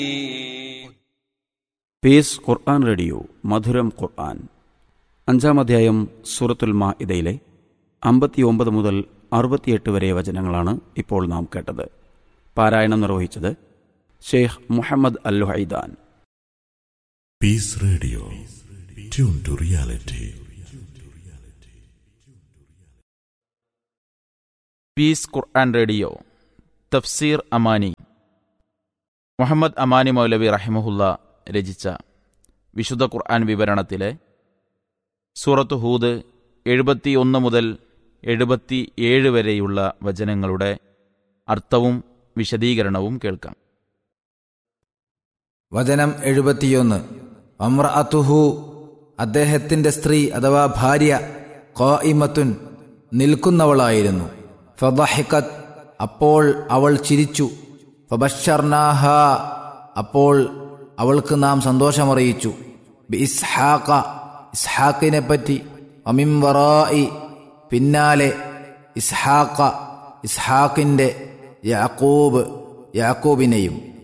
piece Quran radio മധുരം ഖുർആൻ അഞ്ചാം അധ്യായം സൂറത്തുൽ മാ ഇതയിലെ അമ്പത്തിയൊമ്പത് മുതൽ അറുപത്തിയെട്ട് വരെ വചനങ്ങളാണ് ഇപ്പോൾ നാം കേട്ടത് പാരായണം നിർവഹിച്ചത് Sheikh Muhammad al Haidan Peace Radio tune to reality Peace Quran Radio തഫ്സീർ അമാനി മുഹമ്മദ് അമാനി മൗലവി റഹിമഹുല്ല രചിച്ച വിശുദ്ധ ഖുർആൻ വിവരണത്തിലെ സൂറത്ത് ഹൂദ് എഴുപത്തിയൊന്ന് മുതൽ എഴുപത്തി ഏഴ് വരെയുള്ള വചനങ്ങളുടെ അർത്ഥവും വിശദീകരണവും കേൾക്കാം വചനം എഴുപത്തിയൊന്ന് അമ്രഅത്തുഹു അദ്ദേഹത്തിന്റെ സ്ത്രീ അഥവാ ഭാര്യ ഖായിമത്തുൻ നിൽക്കുന്നവളായിരുന്നു ഫദഹിഖത് അപ്പോൾ അവൾ ചിരിച്ചു ഫബഷർനാഹ അപ്പോൾ അവൾക്ക് നാം സന്തോഷമറിയിച്ചു ബി ഇസ്ഹാഖ ഇസ്ഹാഖിനെ പറ്റി അമിം വറായി പിന്നാലെ ഇസ്ഹാഖ ഇസ്ഹാഖിന്റെ യാക്കൂബ് യാക്കൂബിനെയും